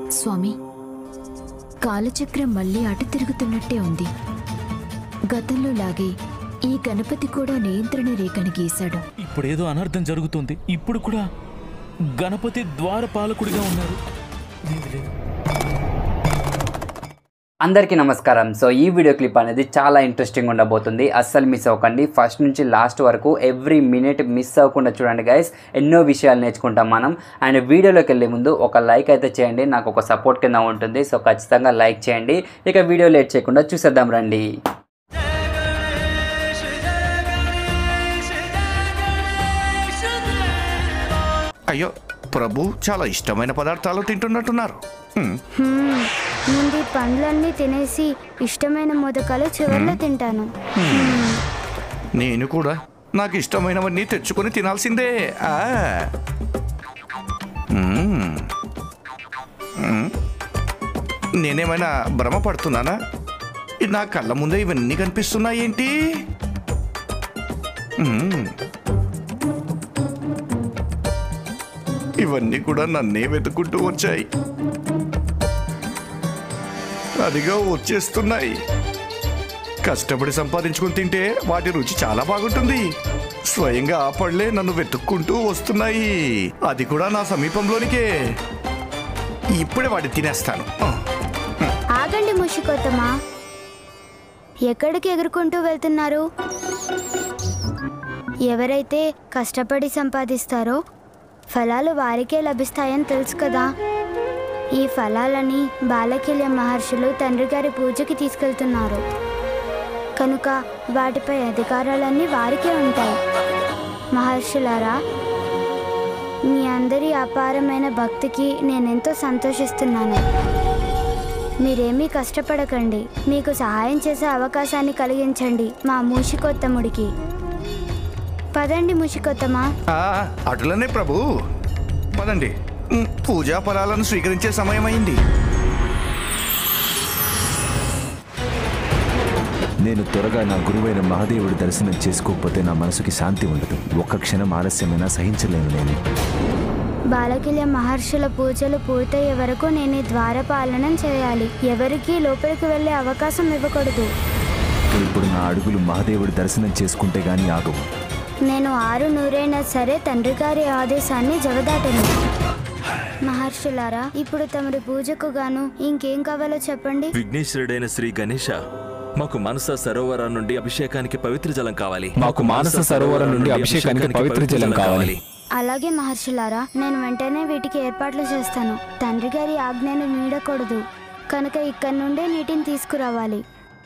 స్వామి కాలచక్రం మళ్ళీ అటు తిరుగుతున్నట్టే ఉంది గతంలో లాగే ఈ గణపతి కూడా నియంత్రణ రేఖని గీశాడు ఇప్పుడేదో అనర్థం జరుగుతుంది ఇప్పుడు కూడా గణపతి ద్వారపాలకుడిగా ఉన్నారు లేదు లేదు అందరికీ నమస్కారం సో ఈ వీడియో క్లిప్ అనేది చాలా ఇంట్రెస్టింగ్ ఉండబోతుంది అస్సలు మిస్ అవ్వకండి ఫస్ట్ నుంచి లాస్ట్ వరకు ఎవ్రీ మినిట్ మిస్ అవ్వకుండా చూడండి గైస్ ఎన్నో విషయాలు నేర్చుకుంటాం మనం అండ్ వీడియోలోకి వెళ్ళే ముందు ఒక లైక్ అయితే చేయండి నాకు ఒక సపోర్ట్ కింద ఉంటుంది సో ఖచ్చితంగా లైక్ చేయండి ఇక వీడియో లేట్ చేయకుండా చూసేద్దాం రండి అయ్యో ప్రభు చాలా ఇష్టమైన పదార్థాలు తింటున్నట్టున్నారు హ్మ్. హ్మ్. ముందు ఈ పండ్లన్నీ తినేసి ఇష్టమైన మోదకాలు చివర్లో తింటాను హ్మ్. నేను కూడా నాకు ఇష్టమైనవన్నీ తెచ్చుకొని తినాల్సిందే ఆ. మ్మ్. మ్మ్. నేనేమైనా భ్రమ పడుతున్నానా ఇది నా కళ్ళ ముందే ఇవన్నీ కనిపిస్తున్నాయి ఏంటి మ్మ్. ఇవన్నీ కూడా నన్నే వెతుకుంటూ వచ్చాయి అదిగా వచ్చేస్తున్నాయి కష్టపడి సంపాదించుకుని తింటే వాటి రుచి చాలా బాగుంటుంది స్వయంగా ఆ పళ్ళే నన్ను వెతుక్కుంటూ వస్తున్నాయి అది కూడా నా సమీపంలోనికే ఇప్పుడే వాటి తినేస్తాను ఆ, ఆగండి ముషికొత్తమా ఎక్కడికి ఎగురుకుంటూ వెళ్తున్నారు ఎవరైతే కష్టపడి సంపాదిస్తారో ఫలాలు వారికే లభిస్తాయని తెలుసు కదా ఈ ఫలాలని బాలకిల్య మహర్షులు తండ్రి గారి పూజకి తీసుకెళ్తున్నారు కనుక వాటిపై అధికారాలన్నీ వారికే ఉంటాయి మహర్షులారా మీ అందరి అపారమైన భక్తికి నేనెంతో సంతోషిస్తున్నాను మీరేమీ కష్టపడకండి మీకు సహాయం చేసే అవకాశాన్ని కలిగించండి మా మూషికొత్తముడికి పదండి మూషికొత్తమా ఆ, అటులనే ప్రభు పదండి మ్, పూజా ఫలాలను స్వీకరించే సమయం అయింది నేను త్వరగా నా గురువైన మహాదేవుడి దర్శనం చేసుకోకపోతే నా మనసుకి శాంతి ఉండదు ఒక్క క్షణం ఆలస్యమైనా సహించలేను నేను బాలకిల్య మహర్షుల పూజలు పూర్తయ్యే వరకు నేను ఈ ద్వారపాలనం చేయాలి ఎవరికీ లోపలికి వెళ్ళే అవకాశం ఇవ్వకూడదు ఇప్పుడు నా అడుగులు మహాదేవుడి దర్శనం చేసుకుంటే గానీ ఆగవు నేను ఆరు నూరైనా సరే తండ్రి గారి ఆదేశాన్ని జవదాటను మహర్షులారా ఇప్పుడు తమరి పూజకు గాను ఇంకేం కావాలో చెప్పండి విఘ్నేశ్వరుడైన శ్రీ గణేష మాకు మనస సరోవరం నుండి అభిషేకానికి పవిత్ర జలం కావాలి మాకు మానస సరోవరం నుండి అభిషేకానికి పవిత్ర జలం కావాలి అలాగే మహర్షులారా నేను వెంటనే వీటికి ఏర్పాట్లు చేస్తాను తండ్రి గారి ఆజ్ఞను మీడకూడదు కనుక ఇక్కడి నుండే నీటిని తీసుకురావాలి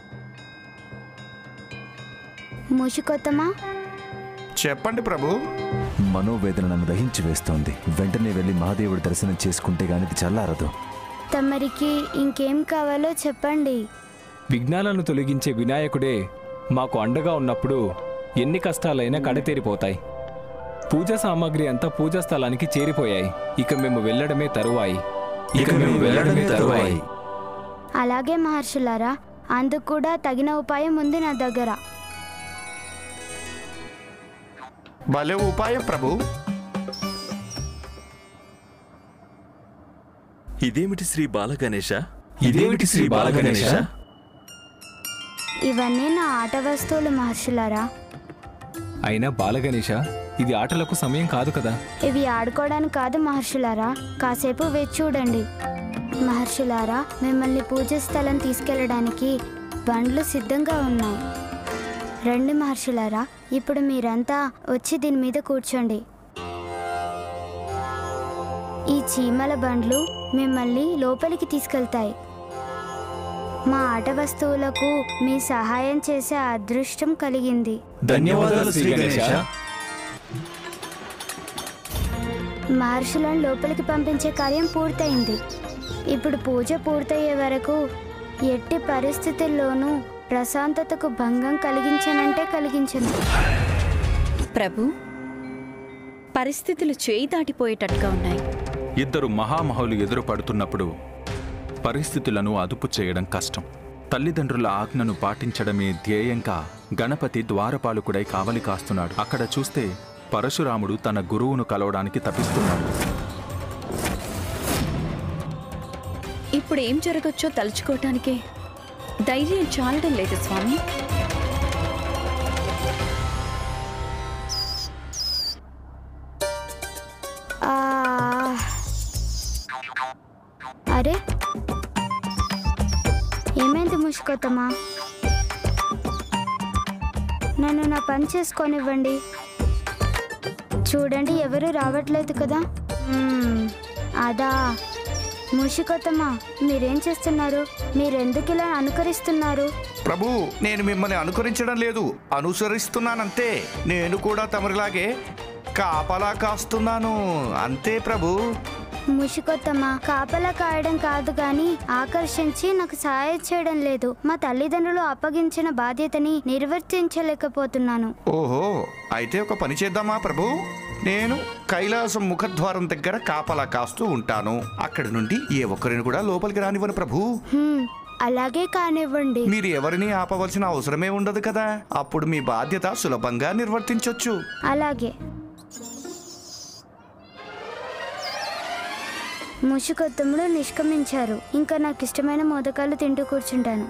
మూషికొత్తమా చెప్పండి ప్రభు మనోవేదన నన్ను దహించి వేస్తోంది వెంటనే వెళ్ళి మహాదేవుడి దర్శనం చేసుకుంటే గానీ ఇది చల్లారదు తమరికి ఇంకేం కావాలో చెప్పండి విఘ్నాలను తొలగించే వినాయకుడే మాకు అండగా ఉన్నప్పుడు ఎన్ని కష్టాలైనా కడతేరిపోతాయి పూజా సామాగ్రి అంతా పూజా స్థలానికి చేరిపోయాయి ఇక మేము వెళ్ళడమే తరువాయి ఇక మేము వెళ్ళడమే తరువాయి అలాగే మహర్షులారా అందుకు కూడా తగిన ఉపాయం ఉంది నా దగ్గర భలే ఉపాయం ప్రభు ఇదేమిటి శ్రీ బాలగణేష ఇదేమిటి శ్రీ బాలగణేశ? ఇవన్నీ నా ఆట వస్తువులు మహర్షులారా అయినా బాలగణేష ఇది ఆటలకు సమయం కాదు కదా ఇవి ఆడుకోవడానికి కాదు మహర్షులారా కాసేపు వేచి చూడండి మహర్షులారా మిమ్మల్ని పూజ స్థలం తీసుకెళ్ళడానికి బండ్లు సిద్ధంగా ఉన్నాయి రండి మహర్షులారా ఇప్పుడు మీరంతా వచ్చి దీని మీద కూర్చోండి ఈ చీమల బండ్లు మిమ్మల్ని లోపలికి తీసుకెళ్తాయి మా ఆట వస్తువులకు మీ సహాయం చేసే అదృష్టం కలిగింది ధన్యవాదాలు శ్రీ గణేశ మహర్షులను లోపలికి పంపించే కార్యం పూర్తయింది ఇప్పుడు పూజ పూర్తయ్యే వరకు ఎట్టి పరిస్థితుల్లోనూ ప్రశాంతతకు భంగం కలిగించనంటే కలిగించను ప్రభు పరిస్థితులు చేయి దాటిపోయేటట్టుగా ఉన్నాయి ఇద్దరు మహామహులు ఎదురుపడుతున్నప్పుడు పరిస్థితులను అదుపు చేయడం కష్టం తల్లిదండ్రుల ఆజ్ఞను పాటించడమే ధ్యేయంగా గణపతి ద్వారపాలకుడై కావలి కాస్తున్నాడు అక్కడ చూస్తే పరశురాముడు తన గురువును కలవడానికి తపిస్తున్నాడు ఇప్పుడు ఏం జరగచ్చో తలుచుకోవటానికే ధైర్యం చాలడం లేదు స్వామి ఆ, అరే ఏమైంది ముష్కోతమా నన్ను నా పని చేసుకొనివ్వండి చూడండి ఎవరు రావట్లేదు కదా మ్మ్, అదా ముషికొత్తమా మీరేం చేస్తున్నారు మీరెందుకు ఇలా అనుకరిస్తున్నారు ప్రభు నేను మిమ్మల్ని అనుకరించడం లేదు అనుసరిస్తున్నానంతే నేను కూడా తమరిలాగే కాపలా కాస్తున్నాను అంతే ప్రభు ముషికొత్తమ్మ కాపలా కాయడం కాదు గాని ఆకర్షించి నాకు సహాయం చేయడం లేదు మా తల్లిదండ్రులు అప్పగించిన బాధ్యతని నిర్వర్తించలేకపోతున్నాను ఓహో అయితే ఒక పని చేద్దామా ప్రభు నేను కైలాసం ముఖద్వారం దగ్గర కాపలా కాస్తూ ఉంటాను అక్కడి నుండి ఏ ఒక్కరిని కూడా లోపలికి రానివ్వను ప్రభు హ్మ్, అలాగే కానివ్వండి మీరు ఎవరిని ఆపవలసిన అవసరమే ఉండదు కదా అప్పుడు మీ బాధ్యత సులభంగా నిర్వర్తించొచ్చు అలాగే ముషికొత్తములు నిష్క్రమించారు ఇంకా నాకు ఇష్టమైన మోదకాలు తింటూ కూర్చుంటాను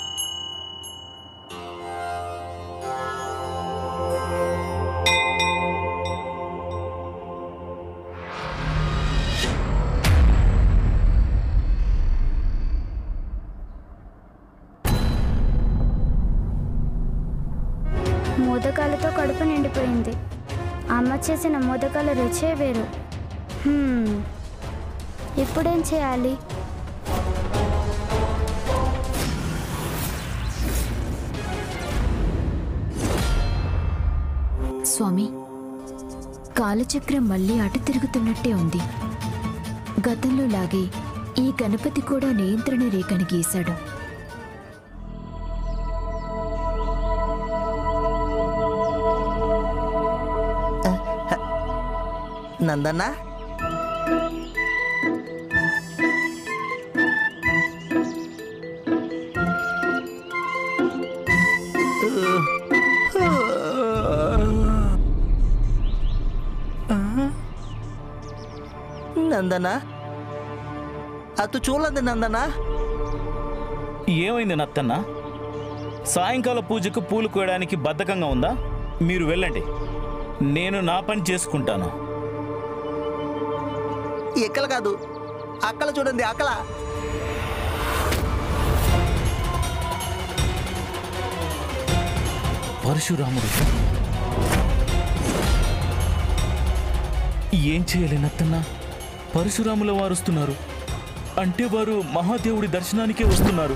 మోదకాలతో కడుపు నిండిపోయింది అమ్మ చేసిన మోదకాల రుచే వేరు హ్మ్, ఇప్పుడేం చేయాలి స్వామి కాలచక్రం మళ్ళీ అటు తిరుగుతున్నట్టే ఉంది గతంలో లాగే ఈ గణపతి కూడా నియంత్రణ రేఖని గీశాడు నందన్న నందన అతు చూడలేదు నందన ఏమైంది నత్తన్న సాయంకాల పూజకు పూలు కోయడానికి బద్ధకంగా ఉందా మీరు వెళ్ళండి నేను నా పని చేసుకుంటాను ఎక్కల కాదు అక్కల చూడండి అక్కల పరశురాముడు ఏం చేయలే నత్తన్న పరశురాముల వారు వస్తున్నారు అంటే వారు మహాదేవుడి దర్శనానికే వస్తున్నారు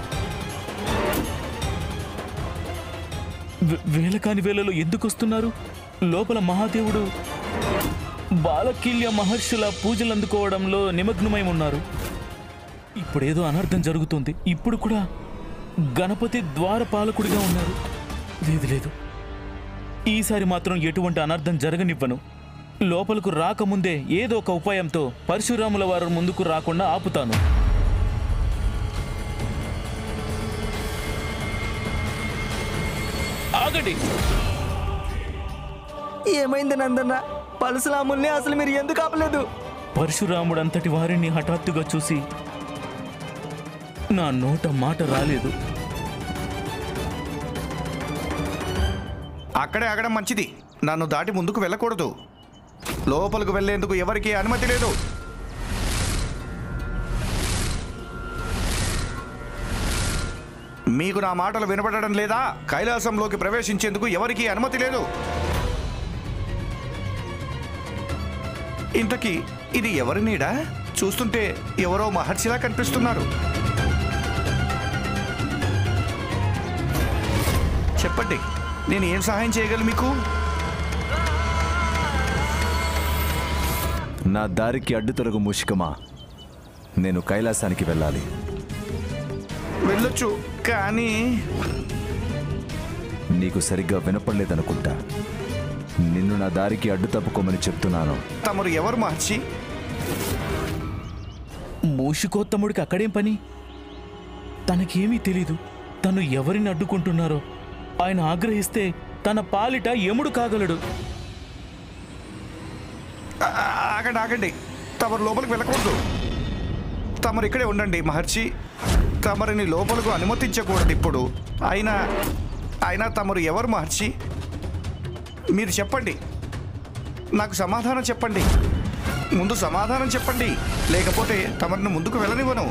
వే- వేళ కాని వేళలో ఎందుకు వస్తున్నారు లోపల మహాదేవుడు బాలకిల్య మహర్షుల పూజలు అందుకోవడంలో నిమగ్నమై ఉన్నారు ఇప్పుడేదో అనర్థం జరుగుతుంది ఇప్పుడు కూడా గణపతి ద్వారపాలకుడిగా ఉన్నారు లేదు లేదు ఈసారి మాత్రం ఎటువంటి అనర్థం జరగనివ్వను లోపలకు రాకముందే ఏదో ఒక ఉపాయంతో పరశురాముల వారు ముందుకు రాకుండా ఆపుతాను ఆగండి ఏమైంది నందన్న పరశురాముల్ని అసలు మీరు ఎందుకు ఆపలేదు పరశురాముడంతటి వారిని హఠాత్తుగా చూసి నా నోట మాట రాలేదు అక్కడే ఆగడం మంచిది నన్ను దాటి ముందుకు వెళ్ళకూడదు లోపలికి వెళ్లేందుకు ఎవరికీ అనుమతి లేదు మీకు నా మాటలు వినపడడం లేదా కైలాసంలోకి ప్రవేశించేందుకు ఎవరికీ అనుమతి లేదు ఇంతకీ ఇది ఎవరి నీడా చూస్తుంటే ఎవరో మహర్షిలా కనిపిస్తున్నారు చెప్పండి నేను ఏం సహాయం చేయగలను మీకు నా దారికి అడ్డు తొలగు మూషికమా నేను కైలాసానికి వెళ్ళాలి వెళ్ళొచ్చు కానీ నీకు సరిగ్గా వినపడలేదనుకుంటా నిన్ను నా దారికి అడ్డు తప్పుకోమని చెప్తున్నాను తమరు ఎవరు మహర్షి మూషికోత్తముడికి అక్కడేం పని తనకేమీ తెలీదు తను ఎవరిని అడ్డుకుంటున్నారో ఆయన ఆగ్రహిస్తే తన పాలిట ఎముడు కాగలడు ఆ- ఆగండి ఆగండి తమరు లోపలికి వెళ్ళకూడదు తమరు ఇక్కడే ఉండండి మహర్షి తమరిని లోపలకు అనుమతించకూడదు ఇప్పుడు అయినా అయినా తమరు ఎవరు మహర్షి మీరు చెప్పండి నాకు సమాధానం చెప్పండి ముందు సమాధానం చెప్పండి లేకపోతే తమరిని ముందుకు వెళ్ళనివ్వను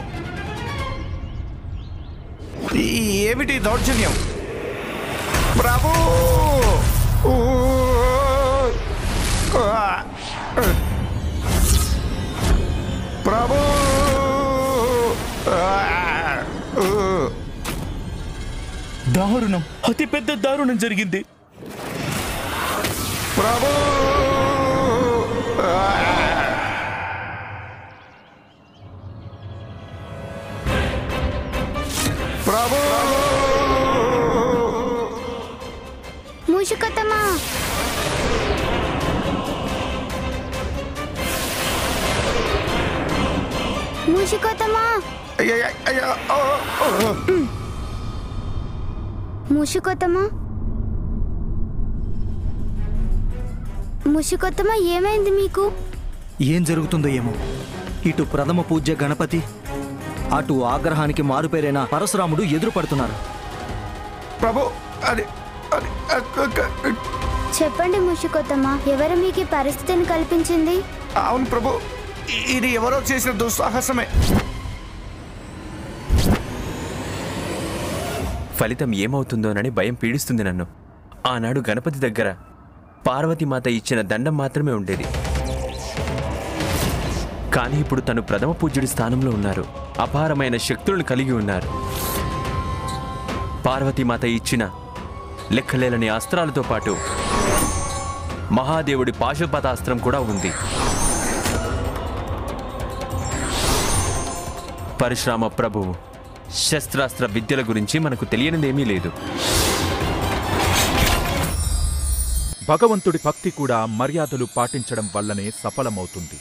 ఈ ఏమిటి దౌర్జన్యం ప్రభు ఊ! ఆ! ప్రభు ఆ! ఊ! దారుణం అతి పెద్ద దారుణం జరిగింది ప్రభు ఆ! ప్రభు మూషికొత్తమా మూషికొత్తమా అయ్య, అయ్య, ఓ, ఓ. మూషికొత్తమా ముషికొత్తమా ఏమైంది మీకు ఏం జరుగుతుందో ఏమో ఇటు ప్రథమ పూజ్య గణపతి అటు ఆగ్రహానికి మారుపేరైన పరశురాముడు ఎదురు పడుతున్నారు ప్రభు అది అది అ- అ- అ- చెప్పండి ముషికొత్తమా ఎవరు మీకు ఈ పరిస్థితిని కల్పించింది అవును ప్రభు ఇ- ఇది ఎవరో చేసిన దుస్సాహసమే ఫలితం ఏమవుతుందోనని భయం పీడిస్తుంది నన్ను ఆనాడు గణపతి దగ్గర పార్వతీమాత ఇచ్చిన దండం మాత్రమే ఉండేది కానీ ఇప్పుడు తను ప్రథమ పూజ్యుడి స్థానంలో ఉన్నారు అపారమైన శక్తులను కలిగి ఉన్నారు పార్వతీమాత ఇచ్చిన లెక్కలేలని అస్త్రాలతో పాటు మహాదేవుడి పాశుపతాస్త్రం కూడా ఉంది పరశురామ ప్రభువు శస్త్రాస్త్ర విద్యల గురించి మనకు తెలియనిదేమీ లేదు భగవంతుడి భక్తి కూడా మర్యాదలు పాటించడం వల్లనే సఫలమవుతుంది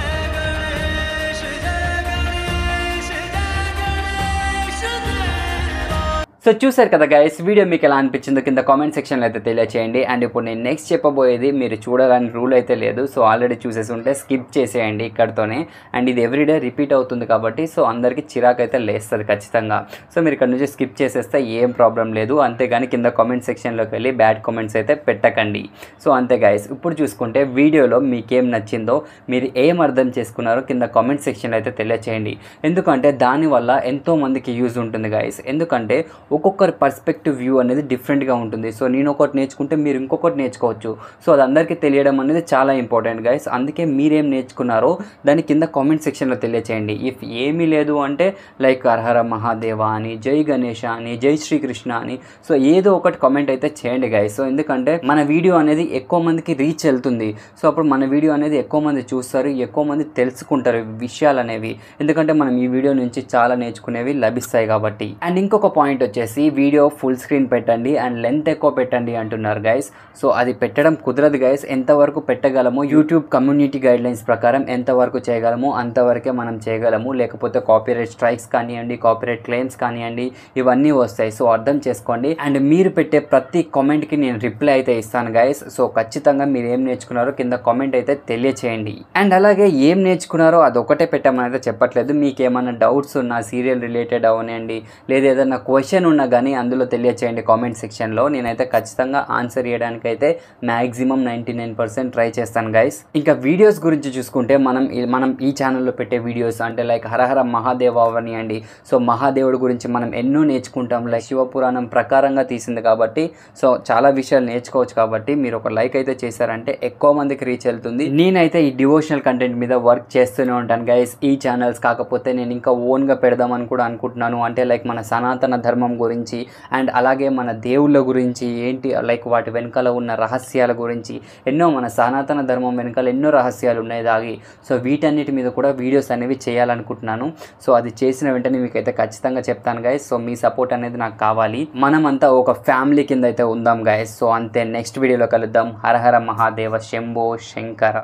సో చూసారు కదా గైస్ వీడియో మీకు ఎలా అనిపించిందో కింద కామెంట్ సెక్షన్లో అయితే తెలియచేయండి అండ్ ఇప్పుడు నేను నెక్స్ట్ చెప్పబోయేది మీరు చూడాలని రూల్ అయితే లేదు సో ఆల్రెడీ చూసేసి ఉంటే స్కిప్ చేసేయండి ఇక్కడతోనే అండ్ ఇది ఎవ్రీడే రిపీట్ అవుతుంది కాబట్టి సో అందరికీ చిరాకు అయితే లేస్తుంది ఖచ్చితంగా సో మీరు ఇక్కడ నుంచి స్కిప్ చేసేస్తే ఏం ప్రాబ్లం లేదు అంతేగాని కింద కామెంట్ సెక్షన్లోకి వెళ్ళి బ్యాడ్ కామెంట్స్ అయితే పెట్టకండి సో అంతే గైస్ ఇప్పుడు చూసుకుంటే వీడియోలో మీకేం నచ్చిందో మీరు ఏం అర్థం చేసుకున్నారో కింద కామెంట్ సెక్షన్లో అయితే తెలియచేయండి ఎందుకంటే దానివల్ల ఎంతో మందికి యూజ్ ఉంటుంది గైస్ ఎందుకంటే ఒక్కొక్కరి పర్స్పెక్టివ్ వ్యూ అనేది డిఫరెంట్గా ఉంటుంది సో నేను ఒకటి నేర్చుకుంటే మీరు ఇంకొకటి నేర్చుకోవచ్చు సో అది అందరికీ తెలియడం అనేది చాలా ఇంపార్టెంట్ గైస్ అందుకే మీరేం నేర్చుకున్నారో దాని కింద కామెంట్ సెక్షన్లో తెలియచేయండి ఇఫ్ ఏమీ లేదు అంటే లైక్ హరహర మహాదేవ అని జై గణేష అని జై శ్రీకృష్ణ అని సో ఏదో ఒకటి కామెంట్ అయితే చేయండి గైస్ సో ఎందుకంటే మన వీడియో అనేది ఎక్కువ మందికి రీచ్ వెళ్తుంది సో అప్పుడు మన వీడియో అనేది ఎక్కువ మంది చూస్తారు ఎక్కువ మంది తెలుసుకుంటారు ఈ విషయాలు అనేవి ఎందుకంటే మనం ఈ వీడియో నుంచి చాలా నేర్చుకునేవి లభిస్తాయి కాబట్టి అండ్ ఇంకొక పాయింట్ వచ్చేసి వీడియో ఫుల్ స్క్రీన్ పెట్టండి అండ్ లెంత్ ఎక్కువ పెట్టండి అంటున్నారు గైస్ సో అది పెట్టడం కుదరదు గైస్ ఎంతవరకు పెట్టగలమో యూట్యూబ్ కమ్యూనిటీ గైడ్ లైన్స్ ప్రకారం ఎంతవరకు చేయగలమో అంతవరకే మనం చేయగలము లేకపోతే కాపీరైట్ స్ట్రైక్స్ కానివ్వండి కాపీరైట్ క్లెయిమ్స్ కానివ్వండి ఇవన్నీ వస్తాయి సో అర్థం చేసుకోండి అండ్ మీరు పెట్టే ప్రతి కామెంట్కి నేను రిప్లై అయితే ఇస్తాను గైస్ సో ఖచ్చితంగా మీరు ఏం నేర్చుకున్నారో కింద కామెంట్ అయితే తెలియచేయండి అండ్ అలాగే ఏం నేర్చుకున్నారో అదొకటే పెట్టమని అయితే చెప్పట్లేదు మీకు ఏమైనా డౌట్స్ ఉన్నా సీరియల్ రిలేటెడ్ అవనండి లేదా ఏదైనా క్వశ్చన్ ఉన్నా కానీ అందులో తెలియచేయండి కామెంట్ సెక్షన్లో నేనైతే ఖచ్చితంగా ఆన్సర్ చేయడానికి అయితే maximum ninety nine percent try చేస్తాను గైస్ ఇంకా వీడియోస్ గురించి చూసుకుంటే మనం ఈ- మనం ఈ ఛానల్లో పెట్టే వీడియోస్ అంటే లైక్ హరహర మహాదేవ అవనియండి సో మహాదేవుడి గురించి మనం ఎన్నో నేర్చుకుంటాం లైక్ శివపురాణం ప్రకారంగా తీసింది కాబట్టి సో చాలా విషయాలు నేర్చుకోవచ్చు కాబట్టి మీరు ఒక లైక్ అయితే చేశారంటే ఎక్కువ మందికి రీచ్ వెళ్తుంది నేనైతే ఈ డివోషనల్ కంటెంట్ మీద వర్క్ చేస్తూనే ఉంటాను గైస్ ఈ ఛానల్స్ కాకపోతే నేను ఇంకా ఓన్గా పెడదామని కూడా అనుకుంటున్నాను అంటే లైక్ మన సనాతన ధర్మం గురించి అండ్ అలాగే మన దేవుళ్ళ గురించి ఏంటి లైక్ వాటి వెనకాల ఉన్న రహస్యాల గురించి ఎన్నో మన సనాతన ధర్మం వెనకాల ఎన్నో రహస్యాలు ఉన్నాయి దాగి సో వీటన్నిటి మీద కూడా వీడియోస్ అనేవి చేయాలనుకుంటున్నాను సో అది చేసిన వెంటనే మీకు అయితే ఖచ్చితంగా చెప్తాను గైస్ సో మీ సపోర్ట్ అనేది నాకు కావాలి మనమంతా ఒక ఫ్యామిలీ కింద అయితే ఉందాం గైస్ సో అంతే నెక్స్ట్ వీడియోలో కలుద్దాం హరహర మహాదేవ శంభో శంకర